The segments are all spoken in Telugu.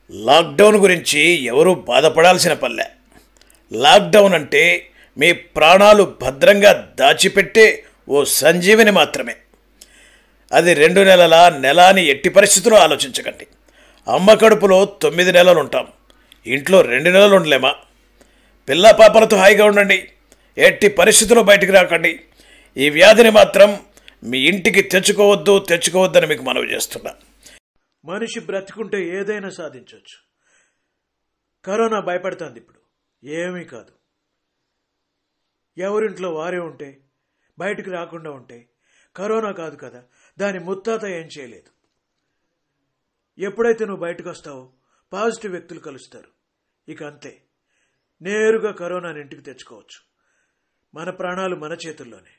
లాక్డౌన్ గురించి ఎవరూ బాధపడాల్సిన పల్లె లాక్డౌన్ అంటే మీ ప్రాణాలు భద్రంగా దాచిపెట్టే ఓ సంజీవిని మాత్రమే అది రెండు నెలల నెల అని ఎట్టి పరిస్థితుల్లో ఆలోచించకండి అమ్మ కడుపులో తొమ్మిది నెలలు ఉంటాం ఇంట్లో రెండు నెలలు ఉండలేమా పిల్ల పాపలతో హాయిగా ఉండండి ఎట్టి పరిస్థితుల్లో బయటికి రాకండి ఈ వ్యాధిని మాత్రం మీ ఇంటికి తెచ్చుకోవద్దు తెచ్చుకోవద్దని మీకు మనవి చేస్తున్నా మనిషి బ్రతుకుంటే ఏదైనా సాధించవచ్చు కరోనా భయపడుతుంది ఇప్పుడు ఏమీ కాదు ఎవరింట్లో వారే ఉంటే బయటికి రాకుండా ఉంటే కరోనా కాదు కదా దాని ముత్తాత ఏం చేయలేదు ఎప్పుడైతే నువ్వు బయటకు వస్తావో పాజిటివ్ వ్యక్తులు కలుస్తారు ఇక అంతే నేరుగా కరోనాని ఇంటికి తెచ్చుకోవచ్చు మన ప్రాణాలు మన చేతుల్లోనే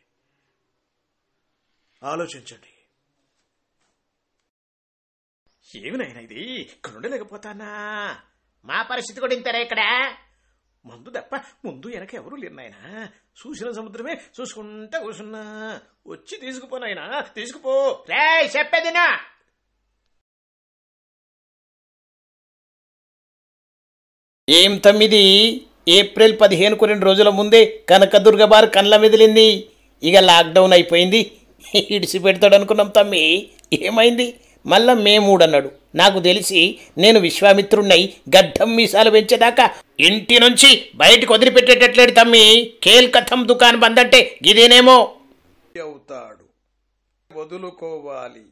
ఆలోచించండి ఏమి నాయనా ఇది ఇక్కడ ఉండలేకపోతానా మా పరిస్థితి కూడా ఇంతరా ఇక్కడ మందు తప్ప ముందు వెనక ఎవరు లేరు నాయనా చూసిన సముద్రమే చూసుకుంటా కూర్చున్నా వచ్చి తీసుకుపో నాయనా తీసుకుపో రే చెప్పేదినా ఏం తమ్మిది ఏప్రిల్ పదిహేనుకు రెండు రోజుల ముందే కనకదుర్గ బార్ కండ్ల మెదిలింది ఇక లాక్డౌన్ అయిపోయింది ఇడిసి పెడతాడు అనుకున్నాం తమ్మి ఏమైంది మళ్ళా మే మూడు అన్నాడు నాకు తెలిసి నేను విశ్వామిత్రుణ్ణై గడ్డం మీసాలు పెంచేదాకా ఇంటి నుంచి బయటకు వదిలిపెట్టేటట్లేడు తమ్మి కేల్కథం దుకాణం బందంటే ఇదేనేమో అవుతాడు వదులుకోవాలి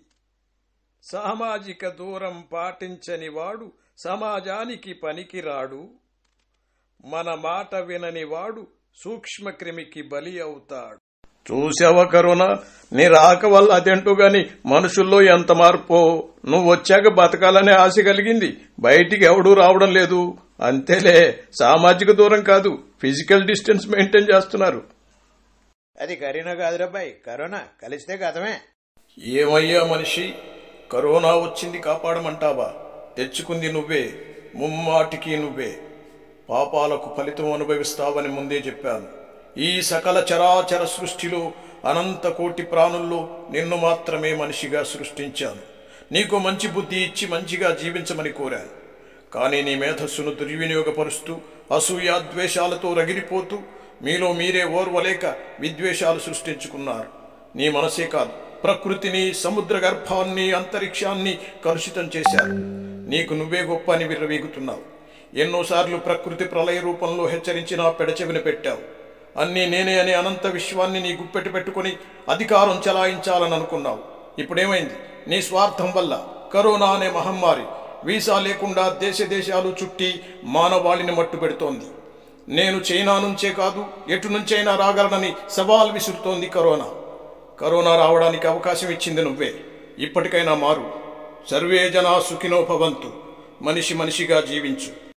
సామాజిక దూరం పాటించని వాడు సమాజానికి పనికిరాడు మన మాట వినని వాడు సూక్ష్మక్రిమికి బలి అవుతాడు చూసావా కరోనా నీ రాక వల్ల అదేంటో గాని మనుషుల్లో ఎంత మార్పో నువ్వు వచ్చాక బతకాలనే ఆశ కలిగింది బయటికి ఎవడూ రావడం లేదు అంతేలే సామాజిక దూరం కాదు ఫిజికల్ డిస్టెన్స్ మెయింటైన్ చేస్తున్నారు అది కరీనా కాదురాబాయ్ కరోనా కలిస్తే గతమే ఏమయ్యా మనిషి కరోనా వచ్చింది కాపాడమంటావా తెచ్చుకుంది నువ్వే ముమ్మాటికి నువ్వే పాపాలకు ఫలితం అనుభవిస్తావని ముందే చెప్పాను ఈ సకల చరాచర సృష్టిలో అనంత కోటి ప్రాణుల్లో నిన్ను మాత్రమే మనిషిగా సృష్టించాను నీకు మంచి బుద్ధి ఇచ్చి మంచిగా జీవించమని కోరాను కానీ నీ మేధస్సును దుర్వినియోగపరుస్తూ అసూయ ద్వేషాలతో రగిలిపోతూ మీలో మీరే ఓర్వలేక విద్వేషాలు సృష్టించుకున్నారు నీ మనసే కాదు ప్రకృతిని సముద్ర గర్భాన్ని అంతరిక్షాన్ని కలుషితం చేశారు నీకు నువ్వే గొప్ప అని విర్రవీగుతున్నావు ఎన్నోసార్లు ప్రకృతి ప్రళయ రూపంలో హెచ్చరించినా పెడచెవిన పెట్టావు అన్నీ నేనే అనే అనంత విశ్వాన్ని నీ గుప్పెట్టు పెట్టుకుని అధికారం చలాయించాలని అనుకున్నావు ఇప్పుడేమైంది నీ స్వార్థం వల్ల కరోనా అనే మహమ్మారి వీసా లేకుండా దేశ దేశాలు చుట్టి మానవాళిని మట్టు పెడుతోంది నేను చైనా నుంచే కాదు ఎటు నుంచైనా రాగలనని సవాల్ విసురుతోంది కరోనా కరోనా రావడానికి అవకాశం ఇచ్చింది నువ్వే ఇప్పటికైనా మారు సర్వే జనా సుఖినో భవంతు మనిషి మనిషిగా జీవించు